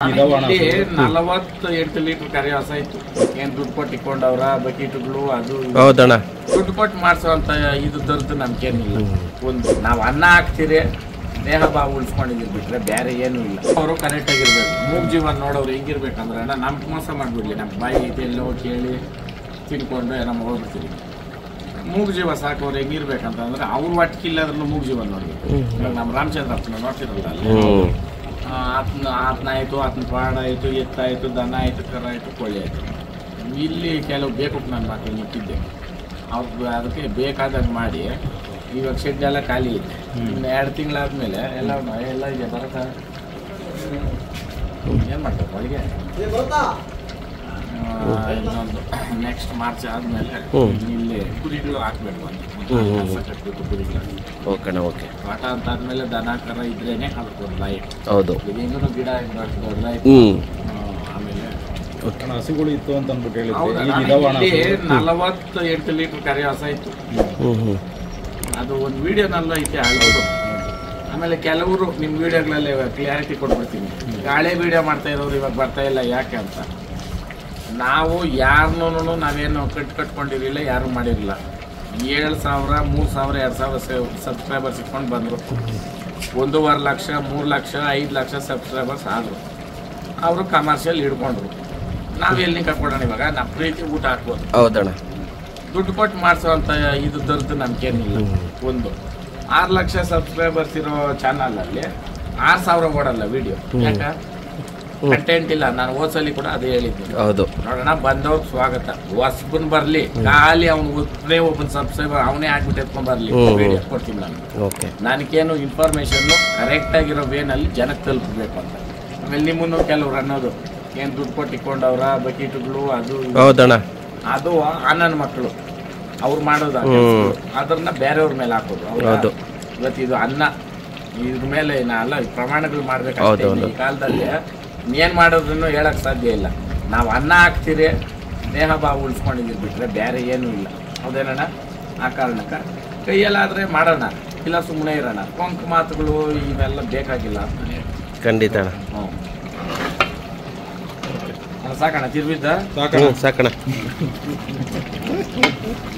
ಇದಾವ ಅಣ್ಣ ಇಲ್ಲಿ ನಲವತ್ತು ಎಂಟು ಲೀಟರ್ ಕರಿ ಹೊಸ ಇತ್ತು ಏನ್ ದುಡ್ಡು ಕೊಟ್ಟು ಇಟ್ಕೊಂಡವ್ರ ಬಕೀಟ್ಗಳು ಅದು ಇದು. ಹೌದಣ್ಣ ದುಡ್ಡು ಕೊಟ್ಟು ಮಾಡಿಸುವಂತ ಇದು ದೊರೆತು ನಮ್ಗೇನಿಲ್ಲ ಒಂದು ನಾವು ಅನ್ನ ಹಾಕ್ತೀರಿ ದೇಹ ಭಾವ ಉಳಿಸ್ಕೊಂಡಿದ್ದೀವಿ ಬಿಟ್ರೆ ಬೇರೆ ಏನೂ ಇಲ್ಲ ಅವರು ಕರೆಕ್ಟ್ ಆಗಿರ್ಬೇಕು ಮೂಗ್ ಜೀವನ ನೋಡೋರು ಹೆಂಗಿರ್ಬೇಕಂದ್ರೆ ಅಣ್ಣ ನಮ್ಗೆ ಮೋಸ ಮಾಡ್ಬಿಡ್ಲಿ ನಮ್ಮ ಬಾಯಿ ಐತೆ ಎಲ್ಲೋ ಕೇಳಿ ತಿನ್ಕೊಂಡು ಏನೋ ಹೋಗ್ಬಿಡ್ತೀವಿ ಮೂಗ್ ಜೀವ ಸಾಕೋರು ಹೆಂಗಿರ್ಬೇಕಂತಂದ್ರೆ ಅವ್ರು ಒಟ್ಟಿಗಿಲ್ಲಾದ್ರೂ ಮೂಗ್ ಜೀವನ ನೋಡ್ಬೇಕು ಇವಾಗ ನಮ್ಮ ರಾಮಚಂದ್ರಪ್ಪನ ನೋಡ್ತಿರಲ್ಲ ಅಲ್ಲಿ ಹ್ಮ್ ಆತನ ಆತನ ಆಯಿತು ಆತನ ಪಾಡ ಆಯಿತು ಎತ್ತಾಯಿತು ದನ ಆಯಿತು ಕರ ಆಯಿತು ಕೋಳಿ ಆಯಿತು ಇಲ್ಲಿ ಕೆಲವು ಬೇಕು ನನ್ನ ಮಕ್ಕಳು ನಿಂತಿದ್ದೆ ಅವ್ರು ಅದಕ್ಕೆ ಬೇಕಾದಾಗ ಮಾಡಿ ಇವಾಗ ಶೆಡ್ ಎಲ್ಲ ಖಾಲಿ ಇದೆ ಇನ್ನು ಎರಡು ತಿಂಗಳಾದ್ಮೇಲೆ ಎಲ್ಲ ಎಲ್ಲ ಇದೆ ಬರತ್ತ ಏನು ಮಾಡ್ತಾರೆ ಒಳಗೆ ಇನ್ನೊಂದು ನೆಕ್ಸ್ಟ್ ಮಾರ್ಚ್ ಆದಮೇಲೆ ಹ್ಮ್. ಇಲ್ಲಿ ಕುರಿಗಳು ಹಾಕ್ಬೇಕು ಅಂತ ಹ್ಮ್, ಹ್ಮ್. ಕಸ ಕಟ್ಬೇಕು ಕುರಿಗಳು ಓಕೆಣ್ಣ ಓಕೆ ತೋಟ ಅಂತ ಆದ್ಮೇಲೆ ದನ ಕರ ಇದ್ರೇನೆ ಅದಕ್ಕೊಂದು ಲೈಟ್ ಹೌದು ಹೆಂಗೂ ಗಿಡ ದೊಡ್ಡದಾಯ್ತು ಹ್ಮ್ ಆಮೇಲೆ ಅಣ್ಣ ಹಸುಗಳು ಇತ್ತು ಅಂತ ಅಂದ್ಬಿಟ್ಟು ಹೇಳಿದ್ದೆ ಹೌದಾ? ಈಗ ಇದಾವ ಅಣ್ಣ ಇಲ್ಲಿ ಹಸುಗಳು? ನಲವತ್ತು ಎಂಟು ಲೀಟರ್ ಕರಿ ಹೊಸ ಇತ್ತು ಹ್ಮ್ ಹ್ಮ್ ಅದು ಒಂದು ವಿಡಿಯೋನಲ್ಲ ಐತೆ ಹಳಬರು ಆಮೇಲೆ ಕೆಲವರು ನಿಮ್ಮ ವಿಡಿಯೋಗಳಲ್ಲಿ ಕ್ಲಿಯಾರಿಟಿ ಕೊಟ್ಬಿಡ್ತೀನಿ ಈಗ ಹಳೆ ವಿಡಿಯೋ ಮಾಡ್ತಾ ಇರೋರು ಇವಾಗ ಬರ್ತಾ ಇಲ್ಲ ಯಾಕೆ ಅಂತ ನಾವು ಯಾರನ್ನೂ ನಾವೇನು ಕಟ್ ಕಟ್ಕೊಂಡಿರಲಿಲ್ಲ ಯಾರು ಮಾಡಿರಲಿಲ್ಲ ಏಳು ಸಾವಿರ ಮೂರು ಸಾವಿರ ಎರಡು ಸಾವಿರ ಸಬ್ಸ್ಕ್ರೈಬರ್ಸ್ ಇಟ್ಕೊಂಡು ಬಂದರು ಒಂದೂವರೆ ಲಕ್ಷ ಮೂರು ಲಕ್ಷ ಐದು ಲಕ್ಷ ಸಬ್ಸ್ಕ್ರೈಬರ್ಸ್ ಆದರು ಅವರು ಕಮರ್ಷಿಯಲ್ ಹಿಡ್ಕೊಂಡ್ರು ನಾವು ಎಲ್ಲಿ ಕಟ್ಕೊಡೋಣ ಇವಾಗ ನಮ್ಮ ಪ್ರೀತಿ ಊಟ ಹಾಕ್ಬೋದು ಹೌದಣ್ಣ ದುಡ್ಡು ಕೊಟ್ಟು ಮಾಡಿಸೋವಂಥ ಇದು ದೊರೆತು ನಮ್ಗೇನಿಲ್ಲ ಒಂದು ಆರು ಲಕ್ಷ ಸಬ್ಸ್ಕ್ರೈಬರ್ಸ್ ಇರೋ ಚಾನಲಲ್ಲಿ ಆರು ಸಾವಿರ ಓಡಲ್ಲ ವಿಡಿಯೋ ಯಾಕ ಕಂಟೆಂಟ್ ಇಲ್ಲ ನಾನು ಓದ್ಸಲಿ ಕೂಡ ಅದೇ ಹೇಳಿದ್ದೀನಿ ಹೌದು ನೋಡೋಣ ಬಂದವ್ರು ಸ್ವಾಗತ ಹೊಸಬನ್ ಬರ್ಲಿ ಖಾಲಿ ಅವ್ನು ಒಬ್ಬನೇ ಒಬ್ಬನ ಸಬ್ಸ್ಕ್ರೈಬರ್ ಅವನೇ ಹಾಕ್ಬಿಟ್ಟು ಎತ್ಕೊಂಡ್ ಬರ್ಲಿ ಹ್ಮ್. ವಿಡಿಯೋ ಕೊಡ್ತೀನಿ ನಾನು ಓಕೆ ನನಗೇನು ಇನ್ಫಾರ್ಮೇಶನ್ ಕರೆಕ್ಟ್ ಆಗಿರೋ ವೇನಲ್ಲಿ ಜನಕ್ಕೆ ತಲುಪಬೇಕು ಅಂತ ಆಮೇಲೆ ನಿಮ್ಮನ್ನು ಕೆಲವ್ರು ಅನ್ನೋದು ಏನು ದುಡ್ಡು ಕೊಟ್ಟು ಇಟ್ಕೊಂಡವ್ರ ಬಕೀಟುಗಳು ಅದು ಇದು. ಹೌದಣ್ಣ ಅದು ಅಣ್ಣನ ಮಕ್ಕಳು ಅವ್ರು ಮಾಡೋದು ಆ ಹ್ಮ್. ಕೆಲ್ಸಗಳು. ಅದನ್ನ ಬೇರೆಯವ್ರ ಮೇಲೆ ಹಾಕೋದು ಹೌದಾ? ಹೌದು. ಇವತ್ತು ಇದು ಅನ್ನ ಇದ್ರ ಮೇಲೆ ನಾ ಅಲ್ಲ ಈ ಪ್ರಮಾಣಗಳು ಮಾಡ್ಬೇಕು ಹೌದು, ಹೌದು. ಈ ಕಾಲದಲ್ಲಿ ಏನ್ ಮಾಡೋದನ್ನು ಹೇಳಕ್ ಸಾಧ್ಯ ಇಲ್ಲ ನಾವು ಅನ್ನ ಹಾಕ್ತೀರಿ ದೇಹ ಭಾವ ಉಳಿಸ್ಕೊಂಡಿದ್ದೀವಿ ಬಿಟ್ರೆ ಬೇರೆ ಏನೂ ಇಲ್ಲ ಹೌದೇನಣ್ಣ ಆ ಕಾರಣಕ್ಕೆ ಕೈಯಲ್ಲಾದ್ರೆ ಮಾಡೋಣ ಇಲ್ಲ ಸುಮ್ಮನೆ ಇರೋಣ ಕೊಂಕು ಮಾತುಗಳು ಇವೆಲ್ಲ ಬೇಕಾಗಿಲ್ಲ ಅಂತ ನಾನು ಹೇಳ್ತೀನಿ. ಖಂಡಿತ ಅಣ್ಣ ಹ್ಞೂ ಅಲ್ಲ, ಸಾಕಣ್ಣ ತಿರ್ಬಿದ್ದ ಸಾಕಣ್ಣ ಹ್ಞೂ ಸಾಕಣ್ಣ